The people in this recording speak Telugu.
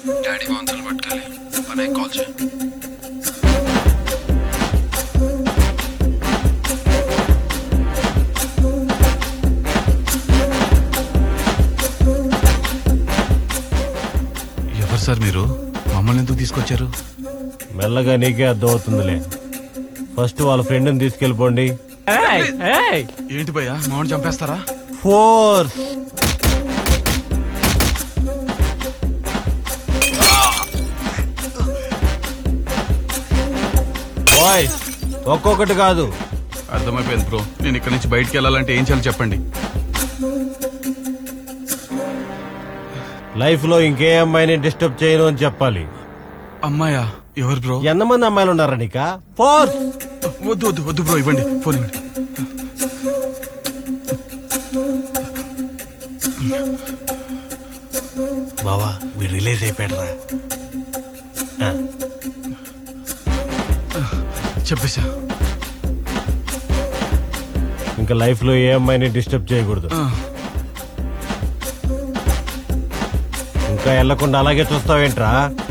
డాడీ బాగుంటారు పట్టుకెళ్ళి పని కాల్ చేయి ఎవరు సార్ మీరు మమ్మల్ని ఎందుకు తీసుకొచ్చారు మెల్లగా నీకే అర్థం అవుతుందిలే ఫస్ట్ వాళ్ళ ఫ్రెండ్ని తీసుకెళ్ళిపోండి ఏంటి భయ్యా మామిడి చంపేస్తారా ఫోర్స్ బాయ్స్ ఒక్కొక్కటి కాదు అర్థమైపోయింది బ్రో నేను ఇక్కడ నుంచి బయటికి వెళ్ళాలంటే ఏం చేయాలి చెప్పండి లైఫ్ లో ఇంకే అమ్మాయిని డిస్టర్బ్ చేయను అని చెప్పాలి అమ్మాయా ఎవరు బ్రో ఎంతమంది అమ్మాయిలు ఉన్నారా నీకా ఫోర్స్ వద్దు వద్దు వద్దు బ్రో ఇవ్వండి ఫోన్ ఇవ్వండి బావా మీరు రిలీజ్ అయిపోయాడరా చెప్పేశా ఇంకా లైఫ్ లో ఏ అమ్మాయిని డిస్టర్బ్ చేయకూడదు ఆ, ఇంకా వెళ్లకుండా అలాగే చూస్తావేంట్రా